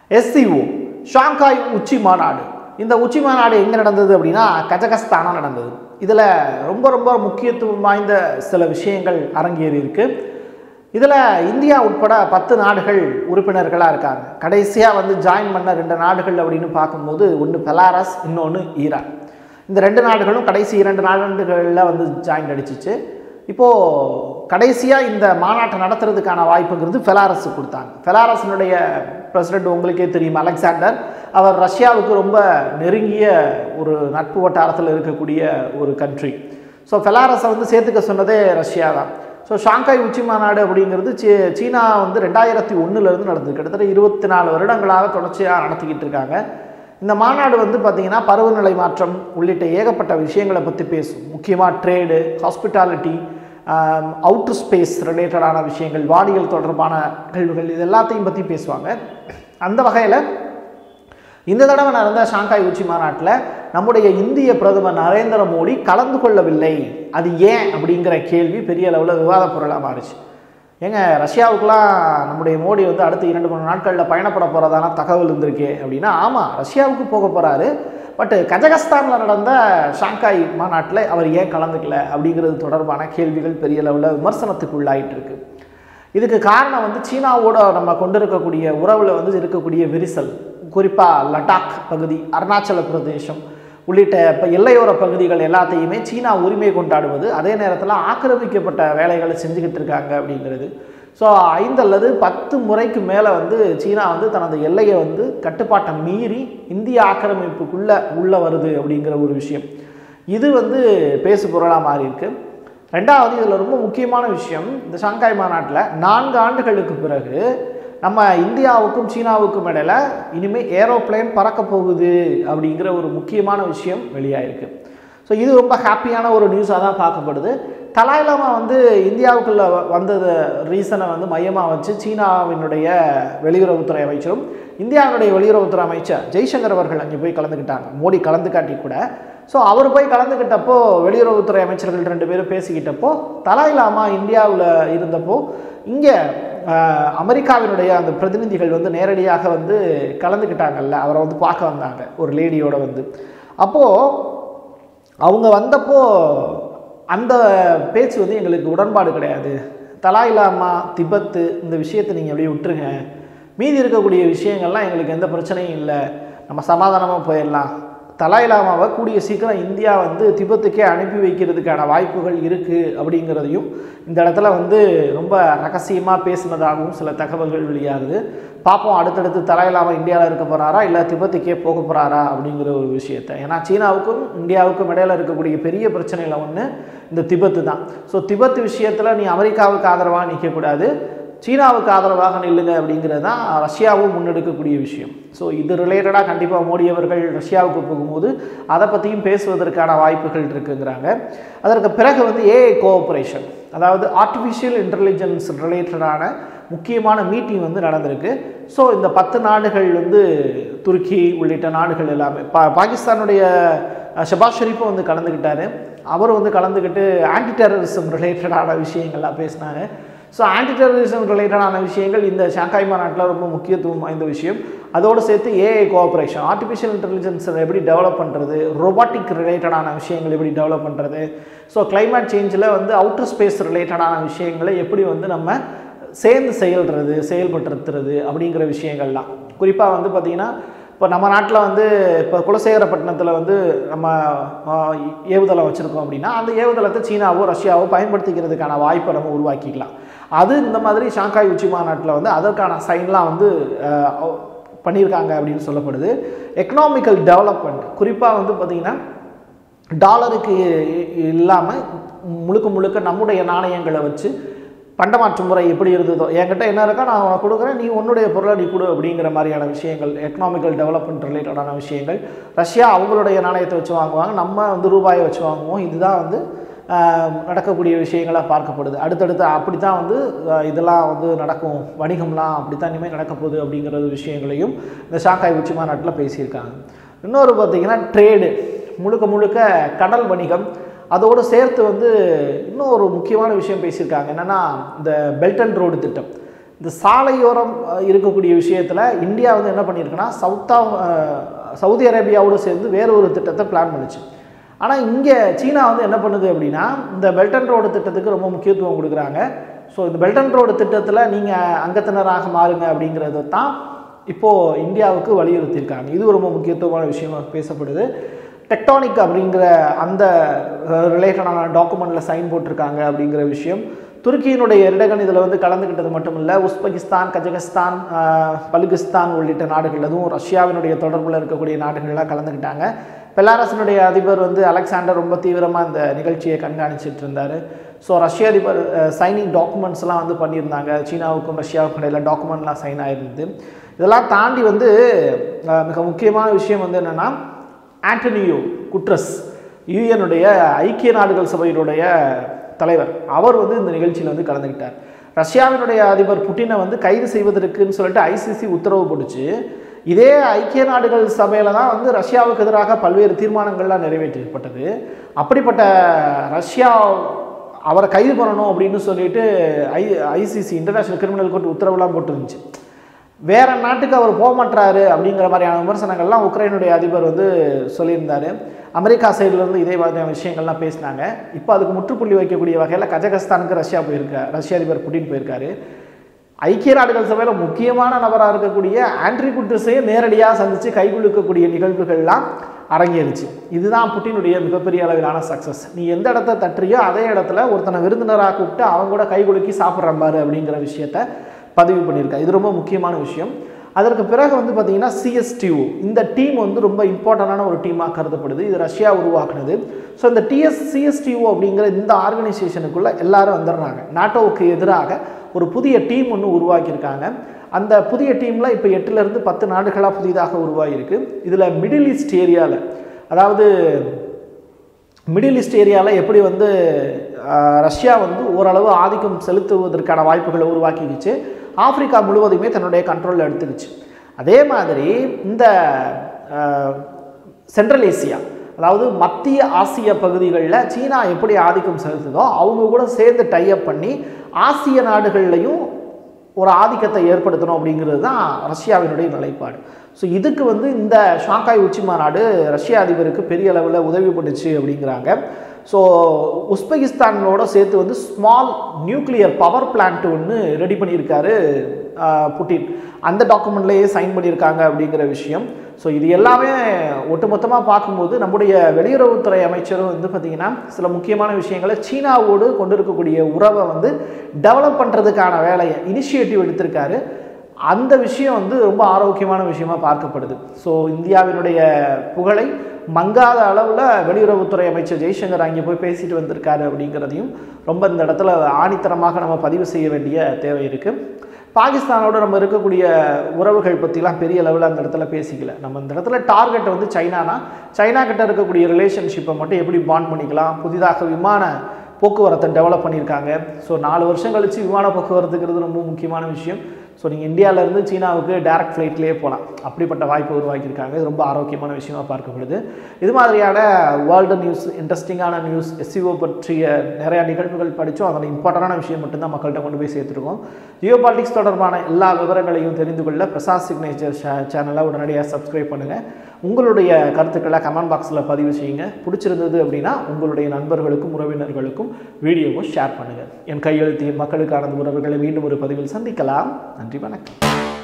SEO Shanghai உச்சி மாநாடு இந்த உச்சி மாநாடு எங்கே நடந்தது அப்படின்னா கஜகஸ்தானம் நடந்தது இதில் ரொம்ப ரொம்ப முக்கியத்துவம் வாய்ந்த சில விஷயங்கள் அரங்கேறி இருக்கு இதில் இந்தியா உட்பட பத்து நாடுகள் உறுப்பினர்களாக இருக்காங்க கடைசியாக வந்து ஜாயின் பண்ண ரெண்டு நாடுகள் அப்படின்னு பார்க்கும்போது ஒன்று பெலாரஸ் இன்னொன்று ஈரான் இந்த ரெண்டு நாடுகளும் கடைசி இரண்டு நாடுகளில் வந்து ஜாயின் அடிச்சிச்சு இப்போது கடைசியாக இந்த மாநாட்டை நடத்துறதுக்கான வாய்ப்புங்கிறது ஃபெலாரஸுக்கு கொடுத்தாங்க ஃபெலாரஸினுடைய பிரசிடென்ட் உங்களுக்கே தெரியும் அலெக்சாண்டர் அவர் ரஷ்யாவுக்கு ரொம்ப நெருங்கிய ஒரு நட்பு வட்டாரத்தில் இருக்கக்கூடிய ஒரு கண்ட்ரி ஸோ ஃபெலாரஸை வந்து சேர்த்துக்க சொன்னதே ரஷ்யா தான் ஸோ ஷாங்காய் உச்சி மாநாடு அப்படிங்கிறது சீ சீனா வந்து ரெண்டாயிரத்தி ஒன்றுலேருந்து நடந்தது கிட்டத்தட்ட இருபத்தி நாலு வருடங்களாக தொடர்ச்சியாக நடத்திக்கிட்டு இருக்காங்க இந்த மாநாடு வந்து பார்த்திங்கன்னா பருவநிலை மாற்றம் உள்ளிட்ட ஏகப்பட்ட விஷயங்களை பற்றி பேசும் முக்கியமாக ட்ரேடு ஹாஸ்பிட்டாலிட்டி அவுட்டர் ஸ்பேஸ் ரிலேட்டடான விஷயங்கள் வானியல் தொடர்பான நிகழ்வுகள் இது எல்லாத்தையும் பற்றி பேசுவாங்க அந்த வகையில் இந்த தடவை நடந்த ஷாங்காய் உச்சி மாநாட்டில் நம்முடைய இந்திய பிரதமர் நரேந்திர மோடி கலந்து கொள்ளவில்லை அது ஏன் அப்படிங்கிற கேள்வி பெரிய அளவில் விவாத பொருளாக மாறுச்சு ஏங்க ரஷ்யாவுக்குலாம் நம்முடைய மோடி வந்து அடுத்த இரண்டு மூணு நாட்களில் பயணப்பட போகிறதான தகவல் இருந்திருக்கே அப்படின்னா ஆமாம் ரஷ்யாவுக்கு போக போகிறாரு பட் கஜகஸ்தானில் நடந்த ஷாங்காய் மாநாட்டில் அவர் ஏன் கலந்துக்கல அப்படிங்கிறது தொடர்பான கேள்விகள் பெரிய அளவில் விமர்சனத்துக்கு உள்ளாயிட்டு இருக்கு இதுக்கு காரணம் வந்து சீனாவோட நம்ம கொண்டிருக்கக்கூடிய உறவில் வந்து இருக்கக்கூடிய விரிசல் குறிப்பாக லடாக் பகுதி அருணாச்சல பிரதேசம் உள்ளிட்ட இப்போ எல்லையோர பகுதிகள் எல்லாத்தையுமே சீனா உரிமை கொண்டாடுவது அதே நேரத்தில் ஆக்கிரமிக்கப்பட்ட வேலைகளை செஞ்சுக்கிட்டு இருக்காங்க அப்படிங்கிறது ஸோ ஐந்து அல்லது பத்து முறைக்கு மேலே வந்து சீனா வந்து தனது எல்லையை வந்து கட்டுப்பாட்டை மீறி இந்திய ஆக்கிரமிப்புக்குள்ளே உள்ளே வருது அப்படிங்கிற ஒரு விஷயம் இது வந்து பேசு பொருளாக மாறி இருக்கு ரெண்டாவது இதில் ரொம்ப முக்கியமான விஷயம் இந்த ஷாங்காய் மாநாட்டில் நான்கு ஆண்டுகளுக்கு பிறகு நம்ம இந்தியாவுக்கும் சீனாவுக்கும் இடையில இனிமேல் ஏரோப்ளேன் பறக்க போகுது அப்படிங்கிற ஒரு முக்கியமான விஷயம் வெளியாயிருக்கு ஸோ இது ரொம்ப ஹாப்பியான ஒரு நியூஸாக தான் பார்க்கப்படுது தலாய் லாமா வந்து இந்தியாவுக்குள்ள வ- வந்தது ரீசனை வந்து மையமாக வச்சு சீனாவினுடைய வெளியுறவுத்துறை அமைச்சரும் இந்தியாவினுடைய வெளியுறவுத்துறை அமைச்சர் ஜெய்சங்கர் அவர்கள் அங்கே போய் கலந்துக்கிட்டாங்க மோடி கலந்து காட்டி கூட ஸோ அவர் போய் கலந்துக்கிட்டப்போ வெளியுறவுத்துறை அமைச்சர்கள் ரெண்டு பேரும் பேசிக்கிட்டப்போ தலாய் லாமா இந்தியாவில் இருந்தப்போ இங்கே ஆஹ், அமெரிக்காவினுடைய அந்த பிரதிநிதிகள் வந்து நேரடியாக வந்து கலந்துக்கிட்டாங்கல்ல அவரை வந்து பார்க்க வந்தாங்க ஒரு லேடியோட வந்து அப்போது அவங்க வந்தப்போ அந்த பேச்சு வந்து எங்களுக்கு உடன்பாடு கிடையாது தலாய் லாமா திபத்து இந்த விஷயத்தை நீங்கள் அப்படியே விட்டுருங்க மீதி இருக்கக்கூடிய விஷயங்கள்லாம் எங்களுக்கு எந்த பிரச்சனையும் இல்லை நம்ம சமாதானமாக போயிடலாம் தலாய் லாமாவை கூடிய சீக்கிரம் இந்தியா வந்து திபெத்துக்கே அனுப்பி வைக்கிறதுக்கான வாய்ப்புகள் இருக்குது அப்படிங்கிறதையும் இந்த இடத்துல வந்து ரொம்ப ரகசியமாக பேசினதாகவும் சில தகவல்கள் வெளியாகுது பார்ப்போம் அடுத்தடுத்து தலாய் லாமா இந்தியாவில் இருக்க போகிறாரா இல்லை திபெத்துக்கே போக போகிறாரா அப்படிங்கிற ஒரு விஷயத்தை ஏன்னா சீனாவுக்கும் இந்தியாவுக்கும் இடையில இருக்கக்கூடிய பெரிய பிரச்சனையில் ஒன்று இந்த திபெத்து தான் ஸோ திபெத் விஷயத்தில் நீ அமெரிக்காவுக்கு ஆதரவாக நிற்கக்கூடாது சீனாவுக்கு ஆதரவாக நில்லுங்க அப்படிங்கிறது தான் ரஷ்யாவும் முன்னெடுக்கக்கூடிய விஷயம் ஸோ இது ரிலேட்டடாக கண்டிப்பாக மோடி அவர்கள் ரஷ்யாவுக்கு போகும்போது அதை பற்றியும் பேசுவதற்கான வாய்ப்புகள் இருக்குங்கிறாங்க அதற்கு பிறகு வந்து ஏஐ கோஆப்ரேஷன் அதாவது ஆர்டிஃபிஷியல் இன்டெலிஜென்ஸ் ரிலேட்டடான முக்கியமான மீட்டிங் வந்து நடந்திருக்கு ஸோ இந்த பத்து நாடுகள் வந்து துருக்கி உள்ளிட்ட நாடுகள் எல்லாமே பா பாகிஸ்தானுடைய அஹ், ஷபாஸ் ஷெரீஃபும் வந்து கலந்துக்கிட்டாரு அவர் வந்து கலந்துக்கிட்டு ஆன்டி டெரரிசம் ரிலேட்டடான விஷயங்கள்லாம் பேசினாங்க ஸோ ஆன்டி டெரரிசம் ரிலேட்டடான விஷயங்கள் இந்த ஷாங்காய் மாநாட்டில் ரொம்ப முக்கியத்துவம் வாய்ந்த விஷயம் அதோடு சேர்த்து ஏஐ கோஆப்ரேஷன் ஆர்டிஃபிஷியல் இன்டெலிஜென்ஸை எப்படி டெவலப் பண்ணுறது ரொபாட்டிக் ரிலேட்டடான விஷயங்கள் எப்படி டெவலப் பண்ணுறது ஸோ climate சேஞ்சில் வந்து அவுட்டர் ஸ்பேஸ் ரிலேட்டடான விஷயங்களை எப்படி வந்து நம்ம சேர்ந்து செயல்றது செயல்படுத்துறது அப்படிங்கிற விஷயங்கள்லாம் குறிப்பாக வந்து பார்த்திங்கன்னா இப்போ நம்ம நாட்டில் வந்து இப்போ குலசேகரப்பட்டினத்தில் வந்து நம்ம ஆஹ், ஏவுதளம் வச்சுருக்கோம் அப்படின்னா அந்த ஏவுதளத்தை சீனாவோ ரஷ்யாவோ பயன்படுத்திக்கிறதுக்கான வாய்ப்பை நம்ம உருவாக்கிக்கலாம் அது இந்த மாதிரி ஷாங்காய் உச்சி மாநாட்டில் வந்து அதற்கான சைன்லாம் வந்து ஆஹ், பண்ணியிருக்காங்க அப்படின்னு சொல்லப்படுது எக்கனாமிக்கல் டெவலப்மெண்ட் குறிப்பாக வந்து பார்த்திங்கன்னா டாலருக்கு இல்லாமல் முழுக்க முழுக்க நம்முடைய நாணயங்களை வச்சு பண்டமாற்று முறை எப்படி இருந்ததோ என்கிட்ட என்ன இருக்கோ நான் உனக்கு கொடுக்குறேன் நீ உன்னுடைய பொருளை நீ கொடு அப்படிங்கிற மாதிரியான விஷயங்கள் எக்கனாமிக்கல் டெவலப்மெண்ட் ரிலேட்டடான விஷயங்கள் ரஷ்யா அவங்களுடைய நாணயத்தை வச்சு வாங்குவாங்க நம்ம வந்து ரூபாயை வச்சு வாங்குவோம் இதுதான் வந்து ஆஹ், நடக்கக்கூடிய விஷயங்களாக பார்க்கப்படுது அடுத்தடுத்து அப்படி தான் வந்து ஆஹ், இதெல்லாம் வந்து நடக்கும் வணிகம்லாம் அப்படி தான் இனிமேல் நடக்க போகுது அப்படிங்கிற விஷயங்களையும் இந்த ஷாங்காய் உச்சி மாநாட்டில் பேசியிருக்காங்க இன்னொரு பார்த்தீங்கன்னா ட்ரேடு முழுக்க முழுக்க கடல் வணிகம் அதோடு சேர்த்து வந்து இன்னும் ஒரு முக்கியமான விஷயம் பேசியிருக்காங்க என்னென்னா இந்த பெல்ட் அண்ட் ரோடு திட்டம் இந்த சாலையோரம் அஹ், இருக்கக்கூடிய விஷயத்தில் இந்தியா வந்து என்ன பண்ணியிருக்குன்னா சவுத்தா அஹ், சவுதி அரேபியாவோடு சேர்ந்து வேற ஒரு திட்டத்தை பிளான் பண்ணுச்சு ஆனால் இங்கே சீனா வந்து என்ன பண்ணுது அப்படின்னா இந்த பெல்ட் அண்ட் ரோடு திட்டத்துக்கு ரொம்ப முக்கியத்துவம் கொடுக்குறாங்க ஸோ இந்த பெல்ட் அண்ட் ரோடு திட்டத்தில் நீங்கள் அங்கத்தினராக மாறுங்க அப்படிங்கிறது தான் இப்போது இந்தியாவுக்கு வலியுறுத்தியிருக்காங்க இது ரொம்ப முக்கியத்துவமான விஷயமா பேசப்படுது டெக்டானிக் அப்படிங்கிற அந்த ரிலேட்டடான டாக்குமெண்ட்டில் சைன் போட்டிருக்காங்க அப்படிங்கிற விஷயம் துருக்கியினுடைய எரிடகன் இதில் வந்து கலந்துக்கிட்டது மட்டும் இல்லை உஸ்பெகிஸ்தான் கஜகஸ்தான் ஆஹ், பலுகிஸ்தான் உள்ளிட்ட நாடுகள் அதுவும் ரஷ்யாவினுடைய தொடர்பில் இருக்கக்கூடிய நாடுகள்லாம் கலந்துக்கிட்டாங்க பெலாரஸினுடைய அதிபர் வந்து அலெக்சாண்டர் ரொம்ப தீவிரமாக இந்த நிகழ்ச்சியை கண்காணிச்சிட்டு இருந்தார் ஸோ ரஷ்ய அதிபர் சைனிங் டாக்குமெண்ட்ஸ்லாம் வந்து பண்ணியிருந்தாங்க சீனாவுக்கும் ரஷ்யாவுக்கும் இடையில டாக்குமெண்ட்லாம் சைன் ஆயிருந்தது இதெல்லாம் தாண்டி வந்து அஹ், மிக முக்கியமான விஷயம் வந்து என்னென்னா ஆண்டனியோ குட்ரஸ் யூஎனுடைய ஐக்கிய நாடுகள் சபையினுடைய தலைவர் அவர் வந்து இந்த நிகழ்ச்சியில் வந்து கலந்துக்கிட்டார் ரஷ்யாவினுடைய அதிபர் புட்டினை வந்து கைது செய்வதற்குன்னு சொல்லிட்டு ஐசிசி உத்தரவு போட்டுச்சு இதே ஐக்கிய நாடுகள் சபையில் தான் வந்து ரஷ்யாவுக்கு எதிராக பல்வேறு தீர்மானங்கள்லாம் நிறைவேற்றப்பட்டது அப்படிப்பட்ட ரஷ்யா அவரை கைது பண்ணணும் அப்படின்னு சொல்லிட்டு ஐ ஐசிசி இன்டர்நேஷனல் கிரிமினல் கோர்ட் உத்தரவுலாம் போட்டுருந்துச்சு வேற நாட்டுக்கு அவர் போக மாட்டாரு அப்படிங்கிற மாதிரியான விமர்சனங்கள்லாம் உக்ரைனுடைய அதிபர் வந்து சொல்லியிருந்தாரு அமெரிக்கா சைடுல இருந்து இதே மாதிரியான விஷயங்கள்லாம் பேசினாங்க இப்போ அதுக்கு முற்றுப்புள்ளி வைக்கக்கூடிய வகையில் கஜகஸ்தானுக்கு ரஷ்யா போயிருக்கா ரஷ்ய அதிபர் புட்டின் போயிருக்காரு ஐக்கிய நாடுகள் சபையில் முக்கியமான நபராக இருக்கக்கூடிய ஆண்ட்ரி குட்ரஸையே நேரடியாக சந்தித்து கைகுலுக்கக்கூடிய நிகழ்வுகள்லாம் அரங்கேறிச்சு இதுதான் புட்டினுடைய மிகப்பெரிய அளவிலான சக்ஸஸ் நீ எந்த இடத்த தட்டுறியோ அதே இடத்துல ஒருத்தனை விருந்தினராக கூப்பிட்டு அவங்க கூட கைகுலுக்கி சாப்பிட்றேன் பாரு அப்படிங்கிற விஷயத்த பதிவு பண்ணியிருக்கா இது ரொம்ப முக்கியமான விஷயம் அதற்கு பிறகு வந்து பார்த்தீங்கன்னா சிஎஸ்டிஓ இந்த டீம் வந்து ரொம்ப இம்பார்ட்டண்டான ஒரு டீமாக கருதப்படுது இது ரஷ்யா உருவாக்குனது ஸோ இந்த டிஎஸ் சிஎஸ்டிஓ அப்படிங்கிற இந்த ஆர்கனைசேஷனுக்குள்ளே எல்லாரும் வந்துடுறாங்க நாட்டோவுக்கு எதிராக ஒரு புதிய டீம் ஒன்று உருவாக்கியிருக்காங்க அந்த புதிய டீமில் இப்போ எட்டுலேருந்து பத்து நாடுகளாக புதிதாக உருவாகியிருக்கு இதில் மிடில் ஈஸ்ட் ஏரியாவில் அதாவது மிடில் ஈஸ்ட் ஏரியாவில் எப்படி வந்து ஆஹ், ரஷ்யா வந்து ஓரளவு ஆதிக்கம் செலுத்துவதற்கான வாய்ப்புகளை உருவாக்கிக்கிச்சு ஆப்பிரிக்கா முழுவதுமே தன்னுடைய கண்ட்ரோலில் எடுத்துக்கிச்சு அதே மாதிரி இந்த ஆஹ், சென்ட்ரல் ஏசியா அதாவது மத்திய ஆசிய பகுதிகளில் சீனா எப்படி ஆதிக்கம் செலுத்துதோ அவங்க கூட சேர்ந்து டைப் பண்ணி ஆசிய நாடுகள்லையும் ஒரு ஆதிக்கத்தை ஏற்படுத்தணும் அப்படிங்கிறது தான் ரஷ்யாவினுடைய நிலைப்பாடு ஸோ இதுக்கு வந்து இந்த ஷாங்காய் உச்சி மாநாடு ரஷ்ய அதிபருக்கு பெரிய அளவில் உதவி பண்ணுச்சு அப்படிங்கிறாங்க ஸோ உஸ்பெகிஸ்தானோட சேர்த்து வந்து ஸ்மால் நியூக்ளியர் பவர் பிளான்ட் ஒன்று ரெடி பண்ணியிருக்காரு ஆஹ், புட்டின் அந்த டாக்குமெண்ட்லேயே சைன் பண்ணியிருக்காங்க அப்படிங்கிற விஷயம் ஸோ இது எல்லாமே ஒட்டுமொத்தமாக பார்க்கும்போது நம்முடைய வெளியுறவுத்துறை அமைச்சரும் வந்து பார்த்திங்கன்னா சில முக்கியமான விஷயங்களை சீனாவோடு கொண்டிருக்கக்கூடிய உறவை வந்து டெவலப் பண்ணுறதுக்கான வேலையை இனிஷியேட்டிவ் எடுத்திருக்காரு அந்த விஷயம் வந்து ரொம்ப ஆரோக்கியமான விஷயமா பார்க்கப்படுது ஸோ இந்தியாவினுடைய புகழை மங்காத அளவில் வெளியுறவுத்துறை அமைச்சர் ஜெய்சங்கர் அங்கே போய் பேசிட்டு வந்திருக்காரு அப்படிங்கிறதையும் ரொம்ப இந்த இடத்துல ஆணித்தரமாக நம்ம பதிவு செய்ய வேண்டிய தேவை இருக்குது பாகிஸ்தானோட நம்ம இருக்கக்கூடிய உறவுகள் பற்றிலாம் பெரிய லெவலில் அந்த இடத்துல பேசிக்கல நம்ம இந்த இடத்துல டார்கெட் வந்து சைனானா சைனா கிட்ட இருக்கக்கூடிய ரிலேஷன்ஷிப்பை மட்டும் எப்படி பாண்ட் பண்ணிக்கலாம் புதிதாக விமான போக்குவரத்தை டெவலப் பண்ணியிருக்காங்க ஸோ நாலு வருஷம் கழித்து விமான போக்குவரத்துங்கிறது ரொம்ப முக்கியமான விஷயம் ஸோ நீங்கள் இந்தியாவிலேருந்து சீனாவுக்கு டேரக்ட் ஃப்ளைட்லேயே போகலாம் அப்படிப்பட்ட வாய்ப்பு உருவாக்கியிருக்காங்க இது ரொம்ப ஆரோக்கியமான விஷயமா பார்க்கப்படுது இது மாதிரியான வேர்ல்டு நியூஸ் இன்ட்ரெஸ்டிங்கான நியூஸ் எஸ்சிஓ பற்றிய நிறையா நிகழ்வுகள் படித்தோம் அதில் இம்பார்ட்டண்டான விஷயம் மட்டும்தான் மக்கள்கிட்ட கொண்டு போய் சேர்த்துருக்கோம் ஜியோ பாலிட்டிக்ஸ் தொடர்பான எல்லா விவரங்களையும் தெரிந்து கொள்ள பிரசாத் சிக்னேச்சர் சேனலை உடனடியாக சப்ஸ்கிரைப் பண்ணுங்கள் உங்களுடைய கருத்துக்களை கமெண்ட் பாக்ஸில் பதிவு செய்யுங்க பிடிச்சிருந்தது அப்படின்னா உங்களுடைய நண்பர்களுக்கும் உறவினர்களுக்கும் வீடியோவை ஷேர் பண்ணுங்கள் என் கையெழுத்தின் மக்களுக்கான உறவுகளை மீண்டும் ஒரு பதிவில் சந்திக்கலாம் நன்றி வணக்கம்